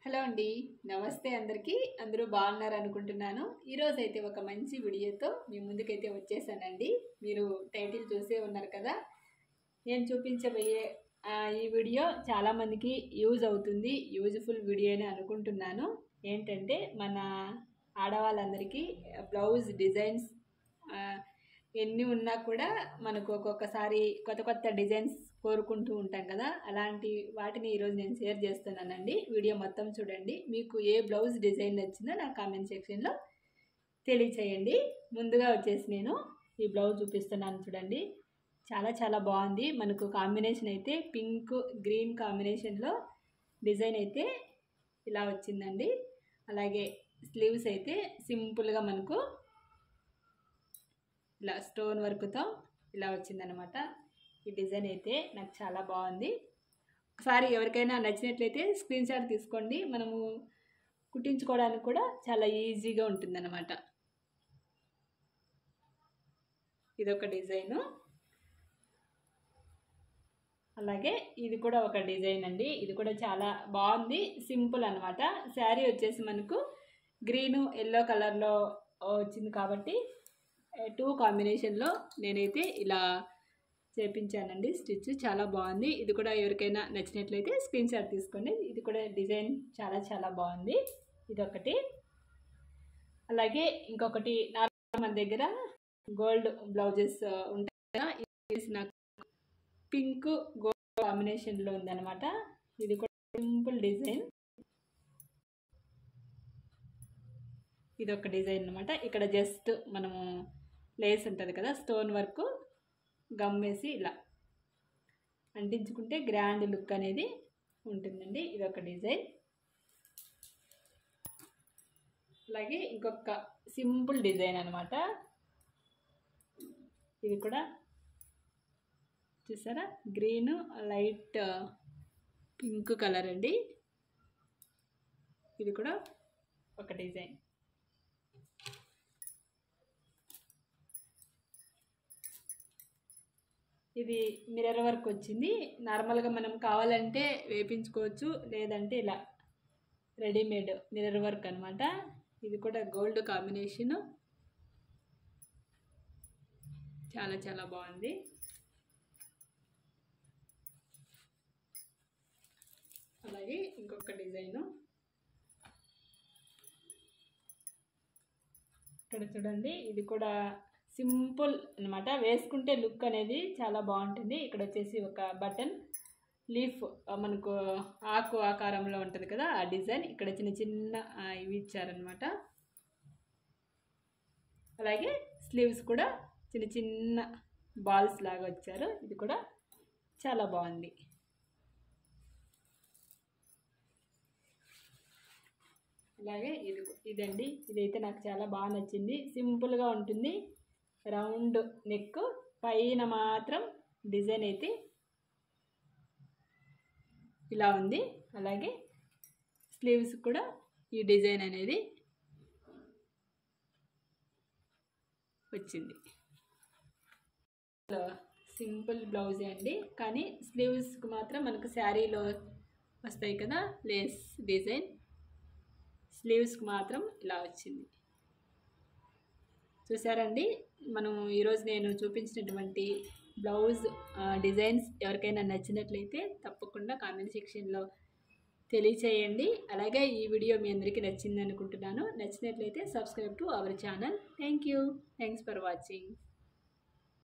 hello అండి నమస్తే అందరికీ అందరూ బాగున్నారు అనుకుంటున్నాను ఈరోజు అయితే ఒక మంచి వీడియోతో మీ ముందుకైతే వచ్చేసానండి మీరు టైటిల్ చూసే ఉన్నారు కదా నేను చూపించబోయే ఆ, ఈ వీడియో చాలామందికి యూజ్ అవుతుంది యూజ్ఫుల్ వీడియో అని అనుకుంటున్నాను ఏంటంటే మన ఆడవాళ్ళందరికీ బ్లౌజ్ డిజైన్స్ ఆ, ఎన్ని ఉన్నా కూడా మనకు ఒక్కొక్కసారి కొత్త కొత్త డిజైన్స్ కోరుకుంటూ ఉంటాం కదా అలాంటి వాటిని ఈరోజు నేను షేర్ చేస్తున్నానండి వీడియో మొత్తం చూడండి మీకు ఏ బ్లౌజ్ డిజైన్ నచ్చిందో నా కామెంట్ సెక్షన్లో తెలియచేయండి ముందుగా వచ్చేసి నేను ఈ బ్లౌజ్ చూపిస్తున్నాను చూడండి చాలా చాలా బాగుంది మనకు కాంబినేషన్ అయితే పింక్ గ్రీన్ కాంబినేషన్లో డిజైన్ అయితే ఇలా వచ్చిందండి అలాగే స్లీవ్స్ అయితే సింపుల్గా మనకు ఇలా స్టోన్ వర్క్తో ఇలా వచ్చిందనమాట ఈ డిజైన్ అయితే నాకు చాలా బాగుంది ఒకసారి ఎవరికైనా నచ్చినట్లయితే స్క్రీన్ షాట్ తీసుకోండి మనము కుట్టించుకోవడానికి కూడా చాలా ఈజీగా ఉంటుందన్నమాట ఇదొక డిజైను అలాగే ఇది కూడా ఒక డిజైన్ అండి ఇది కూడా చాలా బాగుంది సింపుల్ అనమాట శారీ వచ్చేసి మనకు గ్రీను ఎల్లో కలర్లో వచ్చింది కాబట్టి టూ కాంబినేషన్లో నేనైతే ఇలా చేపించానండి స్టిచ్ చాలా బాగుంది ఇది కూడా ఎవరికైనా నచ్చినట్లయితే స్క్రీన్ షాట్ తీసుకోండి ఇది కూడా డిజైన్ చాలా చాలా బాగుంది ఇదొకటి అలాగే ఇంకొకటి నార్మల్ మన దగ్గర గోల్డ్ బ్లౌజెస్ ఉంటాయి కదా ఇది నాకు పింక్ గోల్డ్ కాంబినేషన్లో ఉందన్నమాట ఇది కూడా సింపుల్ డిజైన్ ఇది ఒక డిజైన్ అనమాట ఇక్కడ జస్ట్ మనము లేస్ ఉంటుంది కదా స్టోన్ వర్క్ గమ్ వేసి ఇలా అంటించుకుంటే గ్రాండ్ లుక్ అనేది ఉంటుందండి ఇది ఒక డిజైన్ అలాగే ఇంకొక సింపుల్ డిజైన్ అనమాట ఇది కూడా చూసారా గ్రీన్ లైట్ పింక్ కలర్ అండి ఇది కూడా ఒక డిజైన్ ఇది మిర్రర్ వర్క్ వచ్చింది నార్మల్గా మనం కావాలంటే వేపించుకోవచ్చు లేదంటే ఇలా రెడీమేడ్ మిర్రర్ వర్క్ అనమాట ఇది కూడా గోల్డ్ కాంబినేషను చాలా చాలా బాగుంది అలాగే ఇంకొక డిజైను ఇక్కడ చూడండి ఇది కూడా సింపుల్ అనమాట వేసుకుంటే లుక్ అనేది చాలా బాగుంటుంది ఇక్కడ వచ్చేసి ఒక బటన్ లీఫ్ మనకు ఆకు ఆకారంలో ఉంటుంది కదా ఆ డిజైన్ ఇక్కడ చిన్న చిన్న ఆ, ఇవి ఇచ్చారనమాట అలాగే స్లీవ్స్ కూడా చిన్న చిన్న బాల్స్ లాగా వచ్చారు ఇది కూడా చాలా బాగుంది అలాగే ఇది ఇదండి ఇదైతే నాకు చాలా బాగా నచ్చింది సింపుల్గా ఉంటుంది రౌండ్ నెక్ పైన మాత్రం డిజైన్ అయితే ఇలా ఉంది అలాగే స్లీవ్స్ కూడా ఈ డిజైన్ అనేది వచ్చింది సింపుల్ బ్లౌజే అండి కానీ స్లీవ్స్కి మాత్రం మనకు శారీలో వస్తాయి కదా లేస్ డిజైన్ స్లీవ్స్కి మాత్రం ఇలా వచ్చింది చూసారండి మనం ఈరోజు నేను చూపించినటువంటి బ్లౌజ్ ఆ, డిజైన్స్ ఎవరికైనా నచ్చినట్లయితే తప్పకుండా కామెంట్ సెక్షన్లో తెలియచేయండి అలాగే ఈ వీడియో మీ అందరికీ నచ్చింది అనుకుంటున్నాను నచ్చినట్లయితే subscribe to our channel thank you thanks for watching